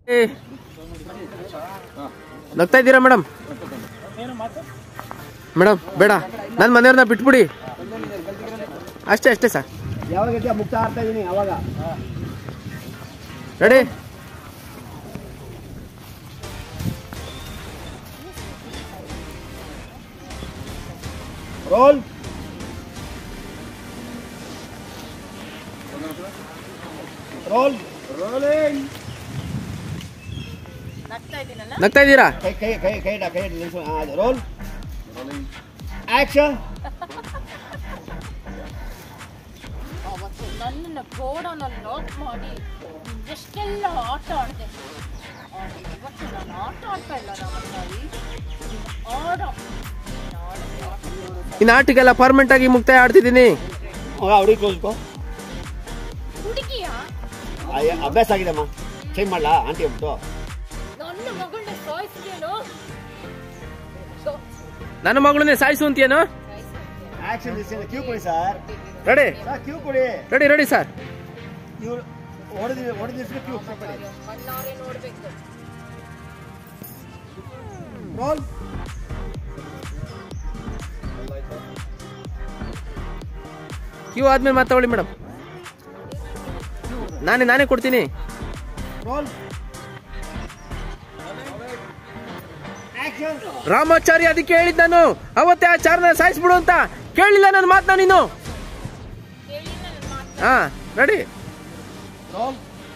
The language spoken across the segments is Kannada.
ಏ, ನಗ್ತಾ ಇದ್ದೀರಾ ಮೇಡಮ್ ಮೇಡಮ್ ಬೇಡ ನನ್ನ ಮನೆಯವ್ರನ್ನ ಬಿಟ್ಬಿಡಿ ಅಷ್ಟೇ ಅಷ್ಟೇ ಸರ್ ಯಾವಾಗ ಇರ್ತೀಯ? ಮುಕ್ತ ಆಡ್ತಾ ಇದೀನಿ ಅವಾಗ ರೆಡಿ ರೋಲ್ ರೋಲ್ ರೋಲಿಂಗ್ ನಗ್ತಾ ಇದ್ದೀರಾ ಕೈ ಕೈ ಕೈ ಕೈ ಇಡ ಕೈ ಇಡ ನಿಲ್ಸು. ಆ, ಅದು ರೋಲ್ ಆಕ್ಷನ್ ಅವತ್ತು ನನ್ನನ್ನು ಗೋಡನಲ್ಲಿ ಲಾಕ್ ಮಾಡಿ ಎಷ್ಟೆಲ್ಲ ಆಟ ಆಡಿದೆ ಆದರೆ ಇವತ್ತು ನಾನು ಆಟ ಆಡ್ತಾ ಇಲ್ಲ ರಾಮಚಾರಿ ಆಡ ಇನ್ನು ಆಟಿಗೆಲ್ಲ ಪರ್ಮನೆಂಟ್ ಆಗಿ ಮುಕ್ತಾಯ ಆಡ್ತಿದ್ದೀನಿ ಮಗ ಹುಡುಗಿ ಕ್ಲೋಸ್ಕೋ ಹುಡುಗಿಯ ಅಭ್ಯಾಸ ಆಗಿದೆಮ್ಮ ಚೇಂಜ್ ಮಾಡ್ಲಾ ಆಂಟಿ ಹೇಳ್ಬಿಟ್ಟು ನನ್ನ ಮಗಳನ್ನ ಸಾಯಿಸಿದೇನು ನನ್ನ ಮಗಳನ್ನೇ ಸಾಯಿಸು ಅಂತೀಯೇನು ಆಕ್ಷನ್ ಕ್ಯೂ ಕೊಡಿ ಸರ್ ರೆಡಿ ಸರ್ ಕ್ಯೂ ಕೊಡಿ ರೆಡಿ ರೆಡಿ ಸರ್ ಇವ್ರು ಹೊಡೆದಿ ಹೊಡೆದಿಷ್ಟು ಕ್ಯೂ ಕೊಡಿ ಕಣ್ಣಾರೆ ನೋಡ್ಬೇಕು ರೋಲ್ ಕ್ಯೂ ಆದ್ಮೇಲೆ ಮಾತಾವಳಿ ಮೇಡಮ್ ನಾನೇ ನಾನೇ ಕೊಡ್ತೀನಿ ರೋಲ್ ಆಕ್ಷನ್ ರಾಮಾಚಾರಿ ಅದಕ್ಕೆ ಹೇಳಿದ್ ನಾನು ಅವತ್ತೇ ಆ ಚಾರನ ಸಾಯಿಸ್ಬಿಡು ಅಂತ ಕೇಳಿಲ್ಲ ನನ್ನ ಮಾತನ್ನ ನೀನು ಕೇಳಿ ನನ್ನ ಮಾತು ಹಾ ರೆಡಿ ರೋಲ್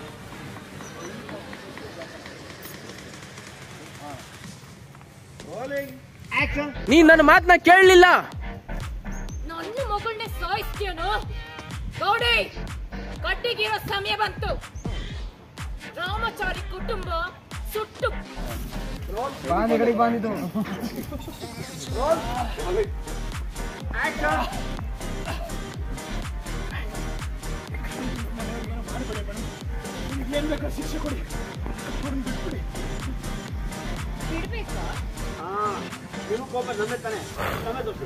ರೋಲಿಂಗ್ ಆಕ್ಷನ್ ನೀನ್ ನನ್ನ ಮಾತನ್ನ ಕೇಳಲಿಲ್ಲ ನನ್ನ ಮಗಳನ್ನೇ ಸಾಯಿಸ್ತೀಯನು ಗೌಡಿ ಕಡ್ಡಿಗಿರೋ ಸಮಯ ಬಂತು ರಾಮಚಾರಿ ಕುಟುಂಬ ಸುಟ್ಟು ಆಕ್ಷನ್ ಬಿಡ್ಬೇಕಾ ಹಾ ನೀವು ಕೋಪ ನಮ್ಮ ತಾನೆ ನಮ್ಮ ದೋಸ್ತು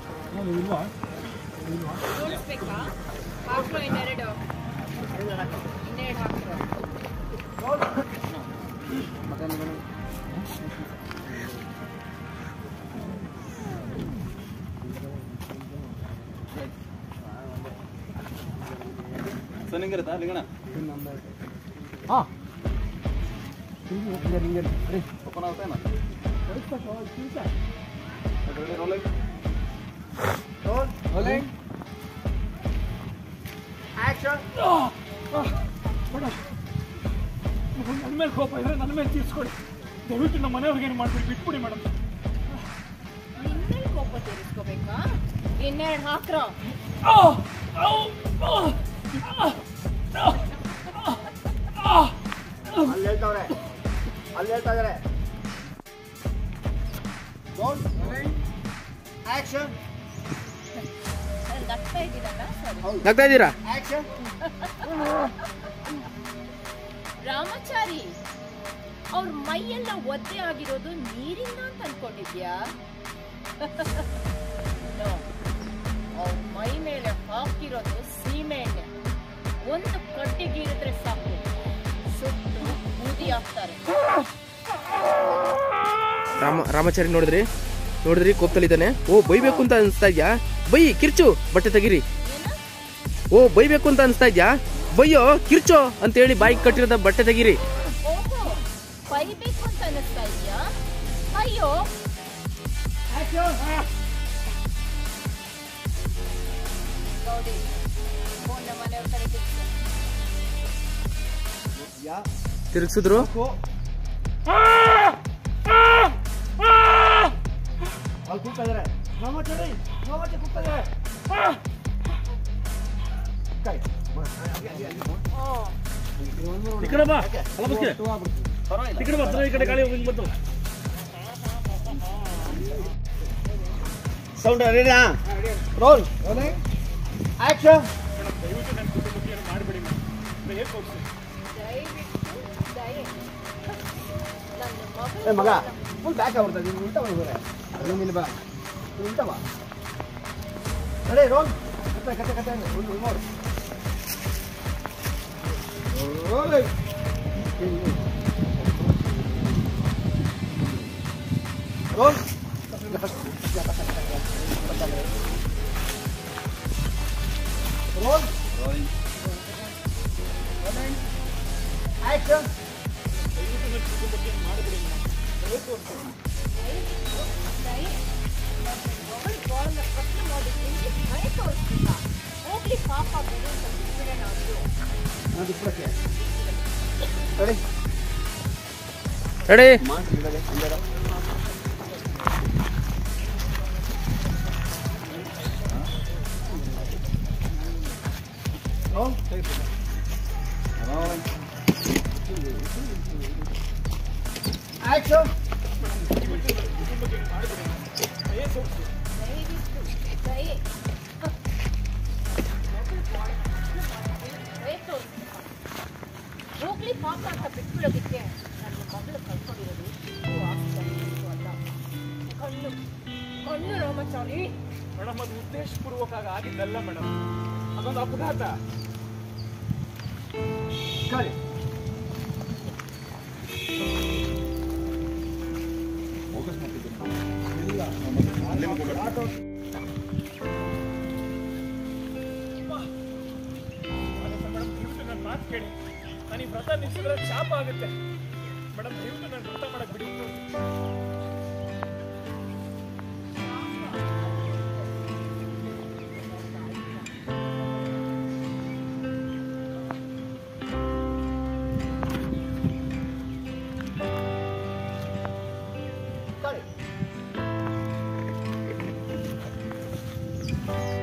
ತೋರಿಸ್ಬೇಕಾ ಹಾಕ್ರೋ ಇನ್ನೆರಡು ಇನ್ನೆರಡು ಹಾಕ್ರೋ ರೋಲ್ ರೋಲಿಂಗ್ ಆಕ್ಷನ್ ನನ್ನ ಮೇಲೆ ಕೋಪ ಇದ್ರೆ ನನ್ನ ಮೇಲೆ ತೀರ್ಸ್ಕೊಡಿ ದಯವಿಟ್ಟು ನಮ್ಮ ಮನೆಯವ್ರಿಗೆ ಏನು ಮಾಡ್ಬಿಡಿ ಬಿಟ್ಬಿಡಿ ಮೇಡಮ್ ನಿನ್ಮೇಲೆ ಕೋಪ ತೀರಿಸ್ಕೋಬೇಕಾ ಇನ್ನೆರಡು ಹಾಕ್ರೋ ಅಲ್ಲಿ ಹೇಳ್ತಾವ್ರೆ ಅಲ್ಲಿ ಹೇಳ್ತಾ ಇದಾರೆ ರೋಲ್ ಆಕ್ಷನ್ ನಾನು ದಟ್ತಾ ಇದ್ದೀನಲ್ಲ ಸರಿ ನಗ್ತಾ ಇದ್ದೀರಾ ಆಕ್ಷನ್ ರಾಮಚಾರಿ ಅವ್ರ ಮೈಯೆಲ್ಲ ಒದ್ದೆ ಆಗಿರೋದು ನೀರಿಂದ ಅಂತ ಅನ್ಕೊಂಡಿದ್ಯಾ No. ಅವ್ರ ಮೈ ಮೇಲೆ ಹಾಕಿರೋದು ಸೀಮೆ ಎಣ್ಣೆ ಒಂದು ಕಟ್ಟಿಗೀರಿದ್ರೆ ಸಾಕು ಸುಟ್ಟು ಬೂದಿ ಆಗ್ತಾರೆ ರಾಮ ರಾಮಾಚಾರಿ ನೋಡಿದ್ರಿ ನೋಡಿದ್ರಿ ಕೋಪ್ತಲ್ಲಿದ್ದಾನೆ ಓ ಬೈಬೇಕು ಅಂತ ಅನ್ಸ್ತಾ ಇದ್ಯಾ ಬೈ ಕಿರ್ಚು ಬಟ್ಟೆ ತೆಗಿರಿ ಏನು ಓ ಬೈಬೇಕು ಅಂತ ಅನ್ಸ್ತಾ ಇದ್ಯಾ ಬೈಯೋ ಕಿರ್ಚೋ ಅಂತ ಹೇಳಿ ಬಾಯಿಗೆ ಕಟ್ಟಿರೋದ ಬಟ್ಟೆ ತೆಗಿರಿ ಓಹೋ ಬೈಬೇಕು ಅಂತ ಅನಿಸ್ತಾ ಇದ್ಯಾ ಅಯ್ಯೋ ಗೌಡಿ ಫೋನ್ ಮನೆಯವ್ರ ಕಡೆ ತಿರ್ಗ್ಸು. ಯಾ ತಿರುಗಿಸಿದ್ರು ಕೋ ಅಲ್ಲಿ ಕೂಗ್ತಾ ಇದಾರೆ ರಾಮಾಚಾರಿ ರಾಮಾಚಾರಿ ಕೂಗ್ತಾ ಇದಾರೆ ಕೈ ಈ ಕಡೆ ಬಾ ಅಲ್ಲ ಬಸ್ಗೆ ಈ ಕಡೆ ಬಾ ಈ ಕಡೆ ಗಾಳಿ ಹೋಗಿ ಬಂತು ಸೌಂಡ್ ರೆಡಿನಾ ರೋಲ್ ಆಕ್ಷನ್ ಮಾಡಬೇಡಿ ಹೇಗೆ ತೋರಿಸಿ ದಯವಿಟ್ಟು ದಯ ನನ್ನ ಏ ಮಗಳು ಮಗ ಫುಲ್ ಬ್ಯಾಕ್ ಆಗ್ಬಿಡ್ತಾ ನೀನು ಉಲ್ಟಾ ಬರ್ಬೋರೆ ಅದು ನಿಲ್ಲ ಬಾ ನೀನು ಉಲ್ಟಾ ಬಾ ರೆಡಿ ರೋಲ್ ಕತೆ ಕತೆ ಕತೆ ಒಂದು ನೋಡು ರೋಲ್ ರೋಲ್ ರೋಲ್ ಆಕ್ಷನ್ ಹೋಗ್ಲಿ ಪಾಪ ಬಿಡು ಅಂತ ಬಿಟ್ಬಿಡೋಣ ಅಂದ್ರು. ನಾನು ಬಿಟ್ಬಿಡಕ್ಕೆ ರೆಡಿ ರೆಡಿ ಮಾಡ್ತಿದ್ದಾರೆ ಒಂದೆರಡು ರೋಲ್ ರೋಲ್ ಆಕ್ಷನ್ ದಯವಿಟ್ಟು ದಯೆ ದಯೆ ತೋರಿಸಿ. ಹೋಗ್ಲಿ ಪಾಪ ಅಂತ ಬಿಟ್ಬಿಡೋದಕ್ಕೆ ನನ್ನ ಮಗಳು ಕಳ್ಕೊಂಡಿರೋದು ಇಷ್ಟು ಆಸ್ತಿ ಇಷ್ಟು ಅಲ್ಲ ಕಣ್ಣು ಕಣ್ಣು ರಾಮಚಾರಿ ಮೇಡಮ್ ಅದು ಉದ್ದೇಶಪೂರ್ವಕ ಆಗಿದ್ದಲ್ಲ ಮೇಡಮ್ ಅದೊಂದು ಅಪಘಾತ ಕರೆ ಮೇಡಮ್ ದಯವಿಟ್ಟು ನನ್ನ ಮಾತು ಕೇಳಿ ನಾನು ಈ ವ್ರತ ನಿಲ್ಸಿದ್ರೆ ಶಾಪ ಆಗುತ್ತೆ ಮೇಡಮ್ ದಯವಿಟ್ಟು ನಾನು ವ್ರತ ಮಾಡಕ್ ಬಿಡಿ